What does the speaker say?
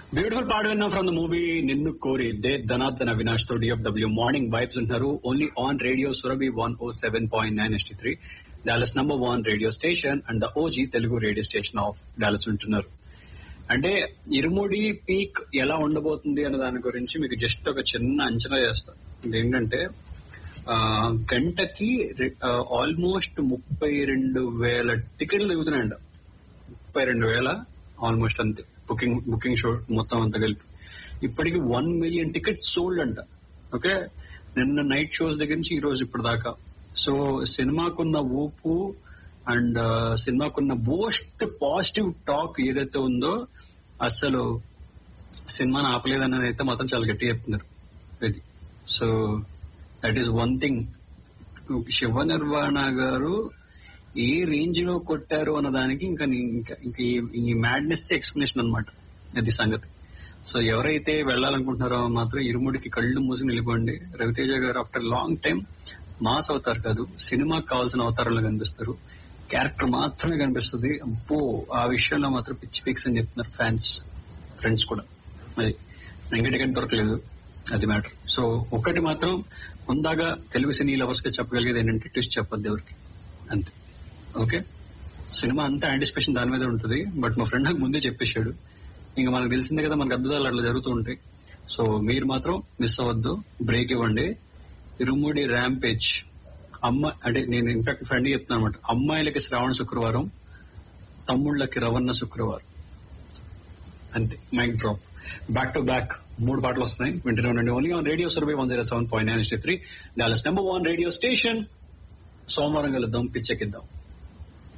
beautiful పాట విన్నాం from the movie నిన్ను కోరి దే ధనార్దన్ అవినాష్ తో డిఎఫ్డబ్ల్యూ మార్నింగ్ వైబ్స్ ఉంటున్నారు only on radio Surabhi one O seven point nine ST three Dallas number one radio station and the OG Telugu radio station of Dallas ఉంటున్నారు అంటే ఇరుముడి peak ఎలా ఉండబోతుంది అన్న దాని గురించి మీకు జస్ట్ ఒక చిన్న అంచనా చేస్తాను ఇదేంటంటే ఆ, గంటకి ఆల్మోస్ట్ ముప్పై రెండు వేల టికెట్లు దిగుతున్నాయంట ముప్పై రెండు వేల ఆల్మోస్ట్ అంతే బుకింగ్ బుకింగ్ షో మొత్తం అంతా కలిపి ఇప్పటికి వన్ మిలియన్ టికెట్స్ సోల్డ్ అంట ఓకే నిన్న నైట్ షోస్ దగ్గర నుంచి ఈ రోజు ఇప్పుడు దాకా సో సినిమాకున్న ఊపు అండ్ సినిమాకున్న మోస్ట్ పాజిటివ్ టాక్ ఏదైతే ఉందో అసలు సినిమాని ఆపలేదన్నది అయితే మాత్రం చాలా గట్టిగా చెప్తున్నారు ఇది so that is one thing Shiva Nirvana గారు ఏ రేంజ్ లో కొట్టారు అన్న దానికి ఇంకా నీ- ఇంకా ఇంకా ఈ- ఈ మ్యాడ్నెస్ ఎక్స్ప్లెనేషన్ అనమాట అది సంగతి సో ఎవరైతే వెళ్ళాలనుకుంటున్నారో మాత్రం ఇరుముడికి కళ్ళు మూసి నిలిపోండి రవితేజ గారు ఆఫ్టర్ లాంగ్ టైం మాస్ అవుతారు కాదు సినిమాకి కావాల్సిన అవతారంలో కనిపిస్తారు క్యారెక్టర్ మాత్రమే కనిపిస్తుంది అబ్బో ఆ విషయంలో మాత్రం పిచ్చి పిక్స్ అని చెప్తున్నారు ఫ్యాన్స్ ఫ్రెండ్స్ కూడా అది ఇంకా టికెట్ దొరకలేదు అది మ్యాటర్ సో ఒకటి మాత్రం ముందాగా తెలుగు సినీ లవర్స్ గా చెప్పగలిగేది ఏంటంటే ట్విస్ట్ చెప్పొద్దు ఎవరికి అంతే ఓకే సినిమా అంతా యాంటిసిపేషన్ దాని మీద ఉంటుంది బట్ మా ఫ్రెండ్ నాకు ముందే చెప్పేశాడు ఇంకా మనకు తెలిసిందే కదా మనకు అద్భుతాలు అట్లా జరుగుతూ ఉంటాయి సో మీరు మాత్రం మిస్ అవ్వద్దు బ్రేక్ ఇవ్వండి ఇరుముడి ర్యాంపేజ్ అమ్మ అంటే నేను ఇన్ఫాక్ట్ ఫ్రెండ్ చెప్తున్నాను అనమాట అమ్మాయిలకి శ్రావణ శుక్రవారం తమ్ముళ్ళకి రవణ శుక్రవారం అంతే mic drop back to back మూడు పాటలు వస్తున్నాయి వింటూనే ఉండండి only on radio survey one zero seven point nine three Dallas number one radio station సోమవారం కలుద్దాం పిచ్చెక్కిద్దాం